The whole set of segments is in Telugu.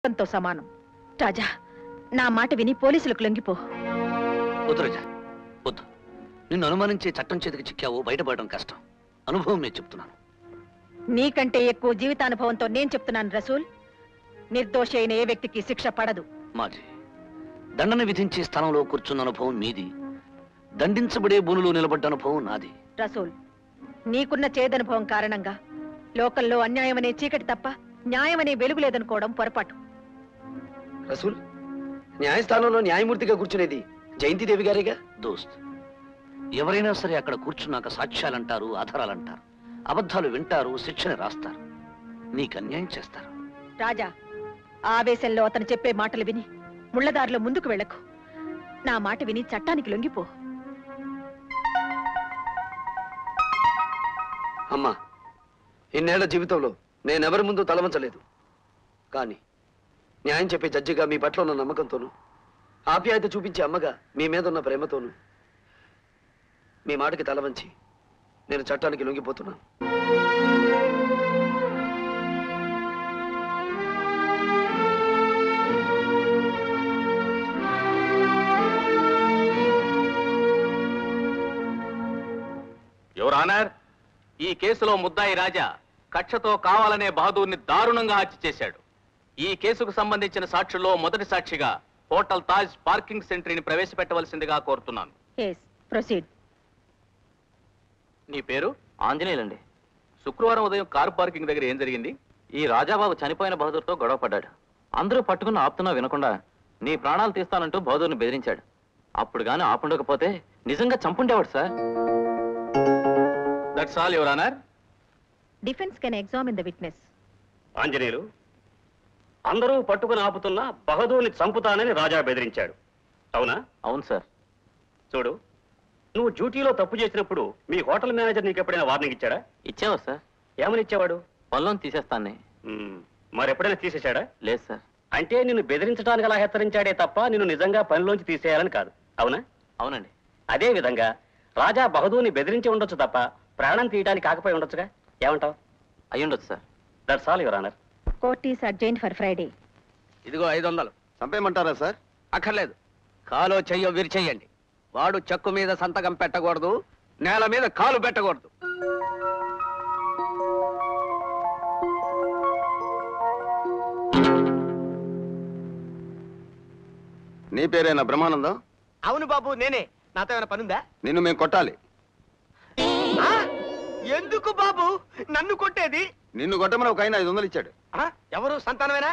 తో సమానం రాజా నా మాట విని పోలీసులకు లొంగిపో వద్దు రాజా వద్దు నిన్ను అనుమానించే చట్టం చేతికి చిక్కావు బయటపడడం కష్టం అనుభవం నేను చెప్తున్నాను నీకంటే ఎక్కువ జీవితానుభవంతో నేను చెప్తున్నాను రసూల్ నిర్దోషి అయిన ఏ వ్యక్తికి శిక్ష పడదు మాజీ దండన విధించే స్థానంలో కూర్చున్న అనుభవం మీది దండించబడే భూమిలో నిలబడ్డ అనుభవం నాది రసూల్ నీకున్న చేదనుభవం కారణంగా లోకంలో అన్యాయమనే చీకటి తప్ప న్యాయమనే వెలుగు లేదనుకోవడం పొరపాటు రసూల్ న్యాయస్థానంలో న్యాయమూర్తిగా కూర్చునేది జయంతిదేవి గారేగా దోస్త్ ఎవరైనా సరే అక్కడ కూర్చున్నాక సాక్ష్యాలంటారు ఆధారాలంటారు అబద్ధాలు వింటారు శిక్షని రాస్తారు నీకు అన్యాయం చేస్తారు రాజా ఆవేశంలో అతను చెప్పే మాటలు విని ముళ్ళదారిలో ముందుకు వెళ్ళకు నా మాట విని చట్టానికి లొంగిపో అమ్మా ఇన్నేళ్ల జీవితంలో నేనెవరి ముందు తలవంచలేదు కానీ న్యాయం చెప్పే జడ్జిగా మీ పట్ల ఉన్న నమ్మకంతోనూ ఆప్యాయత చూపించే అమ్మగా మీ మీద ఉన్న ప్రేమతోనూ మీ మాటకి తలవంచి నేను చట్టానికి లొంగిపోతున్నాను యువర్ ఆనర్ ఈ కేసులో ముద్దాయి రాజా కక్షతో కావాలనే బహదూర్ని దారుణంగా హత్య చేశాడు ఈ కేసుకు సంబంధించిన సాక్షుల్లో మొదటి సాక్షిగా హోటల్ తాజ్ పార్కింగ్ సెంటరీని ప్రవేశపెట్టవలసిందిగా కోరుతున్నాను ఎస్ ప్రొసీడ్ నీ పేరు ఆంజనేయులండి శుక్రవారం ఉదయం కారు పార్కింగ్ దగ్గర ఏం జరిగింది ఈ రాజాబాబు చనిపోయిన బహదూర్తో గొడవ పడ్డాడు అందరూ పట్టుకున్న ఆపుతున్నా వినకుండా నీ ప్రాణాలు తీస్తానంటూ బహదూర్ని బెదిరించాడు అప్పుడు గాని ఆపుండకపోతే నిజంగా చంపుండేవాడు sir that's all your honour defence can examine the witness Anjaneyulu అందరూ పట్టుకుని ఆపుతున్న బహదూర్ని చంపుతానని రాజా బెదిరించాడు అవునా అవును సార్ చూడు నువ్వు డ్యూటీలో తప్పు చేసినప్పుడు మీ హోటల్ మేనేజర్ నీకు ఎప్పుడైనా వార్నింగ్ ఇచ్చాడా ఇచ్చావా సార్ ఏమని ఇచ్చేవాడు పనులను తీసేస్తానే మ్మ్. మరి ఎప్పుడైనా తీసేశాడా లేదు సార్ అంటే నిన్ను బెదిరించడానికి అలా హెచ్చరించాడే తప్ప నిన్ను నిజంగా పనిలోంచి తీసేయాలని కాదు అవునా అవునండి అదే విధంగా రాజా బహదూర్ని బెదిరించి ఉండొచ్చు తప్ప ప్రాణం తీయడానికి కాకపోయి ఉండొచ్చుగా ఏమంటావు అయ్యుండొచ్చు sir that's all your honour court is adjourned for Friday ఇదిగో ఐదు వందలు చంపేయమంటారా సార్ అక్కర్లేదు కాలో చెయ్యో విరిచెయ్యండి వాడు చెక్కు మీద సంతకం పెట్టకూడదు నేల మీద కాలు పెట్టకూడదు నీ పేరేనా బ్రహ్మానందం అవును బాబు నేనే నాతో ఏమైనా పనుందా నిన్ను మేము కొట్టాలి ఎందుకు బాబు నన్ను కొట్టేది నిన్ను కొట్టమని ఒక ఆయన ఐదు వందలు ఇచ్చాడు ఎవరు సంతానమేనా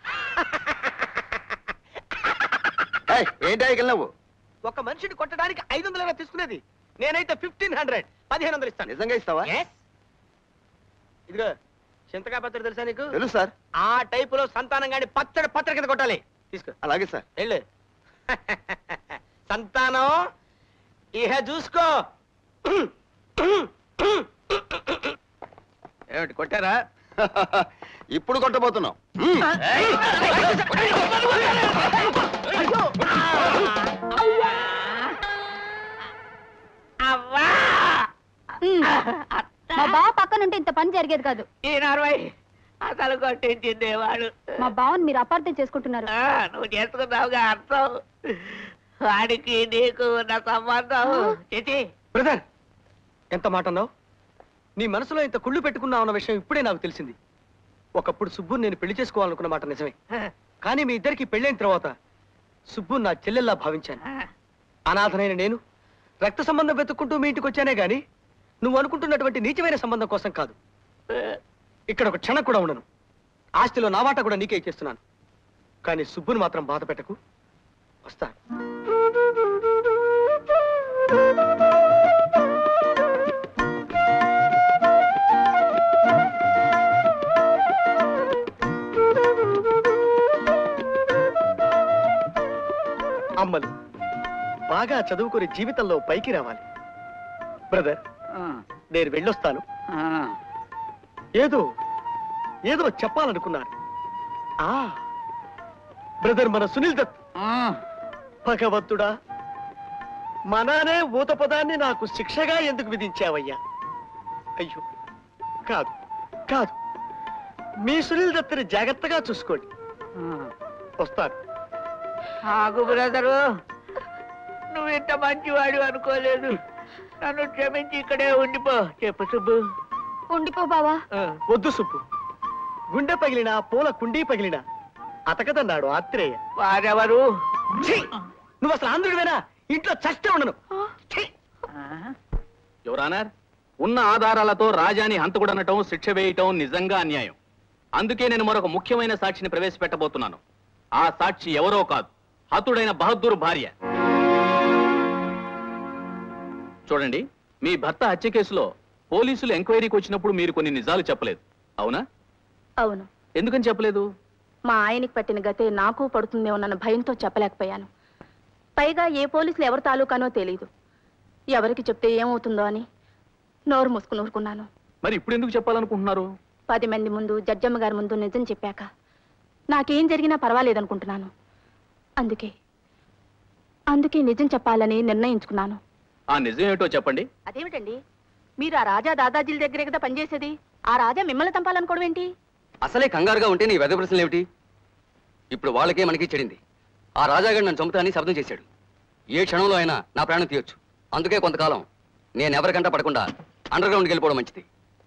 ఏయ్, ఏంటి ఆయనకి నువ్వు ఒక మనిషిని కొట్టడానికి ఐదు వందలు తీసుకునేది నేనైతే ఫిఫ్టీన్ హండ్రెడ్ పదిహేను వందలు ఇస్తాను నిజంగా ఇస్తావా Yes. ఇదిగో చింతకాయ పత్రి తెలుసా నీకు తెలుసు సార్ ఆ టైపులో సంతానం గాని పచ్చడి పత్ర కింద కొట్టాలి తీసుకో అలాగే సార్ వెళ్ళు సంతానం ఇహ చూసుకో ఏమిటి కొట్టారా ఇప్పుడు కొట్టబోతున్నాం మా బావ పక్కనుంటే ఇంత పని జరిగేది కాదు ఈ నరవై అసలు కొట్టించింది వాడు మా బావని మీరు అపార్థం చేసుకుంటున్నారు ఆ, నువ్వు చేసుకున్నావుగా అర్థం వాడికి నీకు ఉన్న సంబంధం చిచి బ్రదర్ ఎంత మాట అన్నావు నీ మనసులో ఇంత కుళ్ళు పెట్టుకున్నావు అన్న విషయం ఇప్పుడే నాకు తెలిసింది ఒకప్పుడు సుబ్బుని నేను పెళ్లి చేసుకోవాలనుకున్న మాట నిజమే కానీ మీ ఇద్దరికి పెళ్ళైన తర్వాత సుబ్బు నా చెల్లెల్లా భావించాను అనాథనైన నేను రక్త సంబంధం వెతుక్కుంటూ మీ ఇంటికి వచ్చానే గాని నువ్వు అనుకుంటున్నటువంటి నీచమైన సంబంధం కోసం కాదు ఇక్కడ ఒక క్షణం కూడా ఉండను ఆస్తిలో నా వాటా కూడా నీకే ఇచ్చేస్తున్నాను కానీ సుబ్బుని మాత్రం బాధ పెట్టకు వస్తా అమ్మలు బాగా చదువుకుని జీవితంలో పైకి రావాలి బ్రదర్ నేను వెళ్ళొస్తాను ఏదో ఏదో చెప్పాలనుకున్నాను ఆ బ్రదర్ మన సునీల్ దత్ భగవంతుడా మనానే ఊత పదాన్ని నాకు శిక్షగా ఎందుకు విధించావయ్యా అయ్యో కాదు కాదు మీ సునీల్ దత్తుని జాగ్రత్తగా చూసుకోండి వస్తాను ఆగు బ్రదరు నువ్వు ఇంత మంచివాడు అనుకోలేదు నన్ను క్షమించి ఇక్కడే ఉండిపో చెప్పు సుబ్బు ఉండిపో బావా ఆ, వద్దు సుబ్బు గుండె పగిలినా పూల కుండీ పగిలినా అతకదన్నాడు ఆత్రేయ వారెవరు ఛీ! నువ్వు అసలు ఆంధ్రుడివేనా ఇంట్లో చస్తే ఉండను ఛీ! యువరానర్ ఉన్న ఆధారాలతో రాజాని హంతకుడనటం శిక్ష వేయటం నిజంగా అన్యాయం అందుకే నేను మరొక ముఖ్యమైన సాక్షిని ప్రవేశపెట్టబోతున్నాను ఆ సాక్షి ఎవరో కాదు హతుడైన బహదూర్ భార్య చూడండి మీ భర్త హత్య కేసులో పోలీసులు ఎంక్వైరీకి వచ్చినప్పుడు మీరు కొన్ని నిజాలు చెప్పలేదు అవునా అవును ఎందుకని చెప్పలేదు మా ఆయనకి పట్టిన గతే నాకు పడుతుందేమోనన్న భయంతో చెప్పలేకపోయాను పైగా ఏ పోలీసులు ఎవరి తాలూకానో తెలీదు ఎవరికి చెప్తే ఏమవుతుందో అని నోరు మూసుకుని ఊరుకున్నాను మరి ఇప్పుడు ఎందుకు చెప్పాలనుకుంటున్నారు పది మంది ముందు జడ్జమ్మ గారి ముందు నిజం చెప్పాక నాకేం జరిగినా పర్వాలేదనుకుంటున్నాను అందుకే అందుకే నిజం చెప్పాలని నిర్ణయించుకున్నాను ఆ నిజం ఏమిటో చెప్పండి అదేమిటండి మీరు ఆ రాజా దాదాజీల దగ్గరే కదా పనిచేసేది ఆ రాజా మిమ్మల్ని చంపాలనుకోవడం ఏంటి అసలే కంగారుగా ఉంటే నీ వెద ప్రశ్నలు ఏమిటి ఇప్పుడు వాళ్ళకే మనకి చెడింది ఆ రాజాగారు నన్ను చంపుతానని శబ్దం చేశాడు ఏ క్షణంలో అయినా నా ప్రాణం తీయొచ్చు అందుకే కొంతకాలం నేను ఎవరికంట పడకుండా అండర్ గ్రౌండ్కి వెళ్ళిపోవడం మంచిది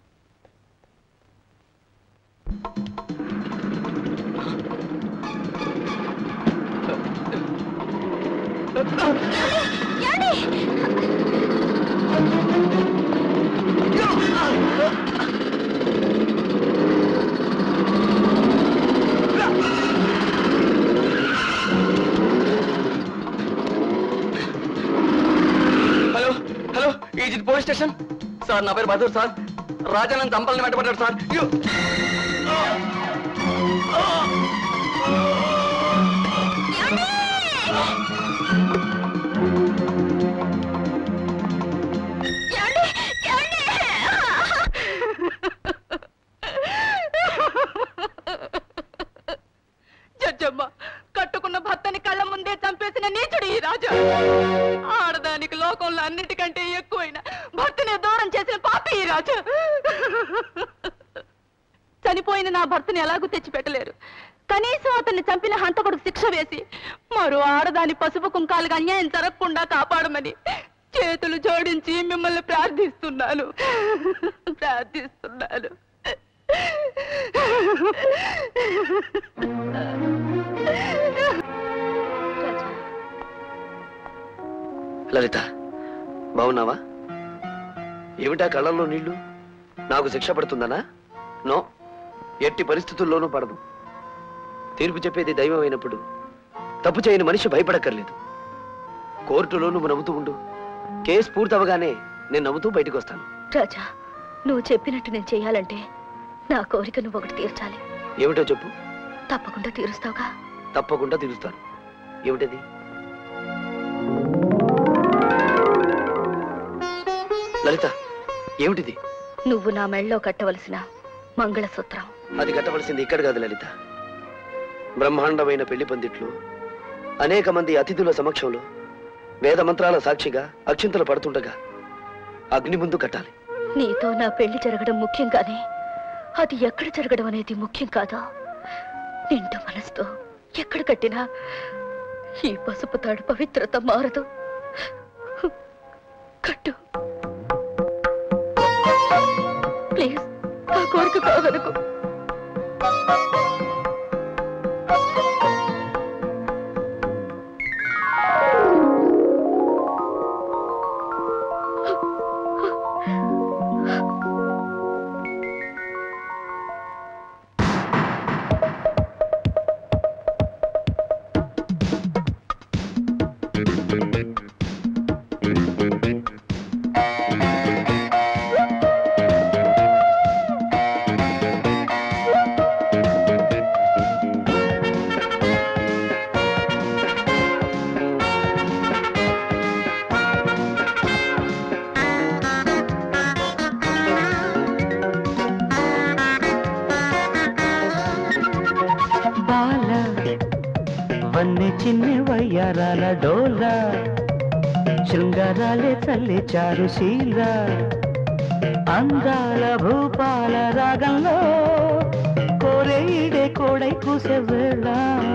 హలో హలో ఇది పోలీస్ స్టేషన్ సార్ నా పేరు బహదూర్ సార్ రాజా నన్ను చంపాలని వెంటబడ్డాడు సార్ అయ్యో! జడ్జమ్మ కట్టుకున్న భర్తని కళ్ళ ముందే చంపేసిన నీచుడు ఈ రాజా ఆడదానికి లోకంలో అన్నిటికంటే ఎక్కువైన భర్తని దూరం చేసిన పాపి ఈ రాజా చనిపోయిన నా భర్తని ఎలాగూ తెచ్చిపెట్టలేరు కనీసం అతన్ని చంపిన హంతకుడికి శిక్ష వేసి మరో ఆడదాని పసుపు కుంకాలుగా అన్యాయం జరగకుండా కాపాడమని చేతులు జోడించి మిమ్మల్ని ప్రార్థిస్తున్నాను ప్రార్థిస్తున్నాను లలిత బాగున్నావా ఏమిటా కళ్ళల్లో నీళ్లు నాకు శిక్ష పడుతుందనా నో ఎట్టి పరిస్థితుల్లోనూ పడదు తీర్పు చెప్పేది దైవం అయినప్పుడు తప్పు చేయని మనిషి భయపడక్కర్లేదు కోర్టులో నువ్వు నవ్వుతూ ఉండు కేసు పూర్తవగానే నేను నవ్వుతూ బయటకు వస్తాను రాజా నువ్వు చెప్పినట్టు నేను చెయ్యాలంటే నా కోరిక నువ్వు ఒకటి తీర్చాలి ఏమిటో చెప్పు తప్పకుండా తీరుస్తావుగా తప్పకుండా తీరుస్తాను ఏమిటది లలిత ఏమిటిది నువ్వు నా మెళ్ళలో కట్టవలసిన మంగళసూత్రం అది కట్టవలసింది ఇక్కడ కాదు లలిత బ్రహ్మాండమైన పెళ్లి పందిట్లు అనేక మంది అతిథుల సమక్షంలో వేద మంత్రాల సాక్షిగా అక్షింతలు పడుతుండగా అగ్ని ముందు కట్టాలి నీతో నా పెళ్లి జరగడం ముఖ్యం కానీ అది ఎక్కడ జరగడం అనేది ముఖ్యం కాదా నిండు మనసుతో ఎక్కడ కట్టినా ఈ పసుపు తాడు పవిత్రత మారదు కట్టు ప్లీజ్ నా కోరిక కాదనుకో బాల వన్నె చిన్ని వయ్యారాల డోల శృంగారాలే చల్లి చారు శీల అందాల భూపాల రాగంలో కోరి రేయిడే కోడై కూసే వేళ